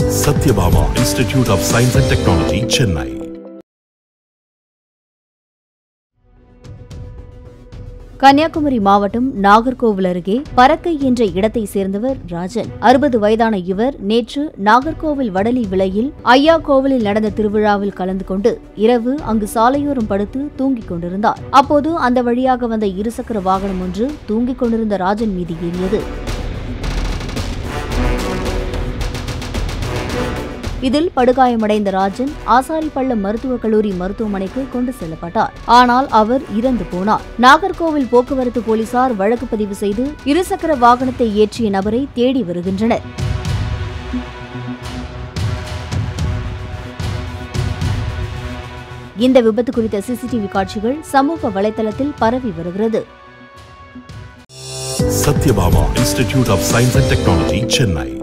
Satyabama Institute of Science and Technology, Chennai. Kanyakumari மாவட்டம் நாகர்கோவில் அருகே பறக்கை என்ற இடத்தை சேர்ந்தவர் ராஜன் அறுபது வயதான இவர் நேற்று நாகர்கோவில் வடலி விலையில் ஐயா கோவிலில் நடந்த திருவிழாவில் கலந்து கொண்டு இரவு அங்கு சாலையோரம் படுத்து தூங்கிக் கொண்டிருந்தார் அப்போது அந்த வழியாக வந்த இருசக்கர வாகனம் ஒன்று தூங்கிக் கொண்டிருந்த ராஜன் மீது ஏறியது இதில் படுகாயமடைந்த ராஜன் ஆசாரிப்பள்ளம் மருத்துவக் கல்லூரி மருத்துவமனைக்கு கொண்டு செல்லப்பட்டார் ஆனால் அவர் இறந்து போனார் நாகர்கோவில் போக்குவரத்து போலீசார் வழக்கு பதிவு செய்து இருசக்கர வாகனத்தை ஏற்றிய நபரை தேடி வருகின்றனர் இந்த விபத்து குறித்த சிசிடிவி காட்சிகள் சமூக வலைதளத்தில் பரவி வருகிறது Satyabama Institute of Science and Technology, Chennai.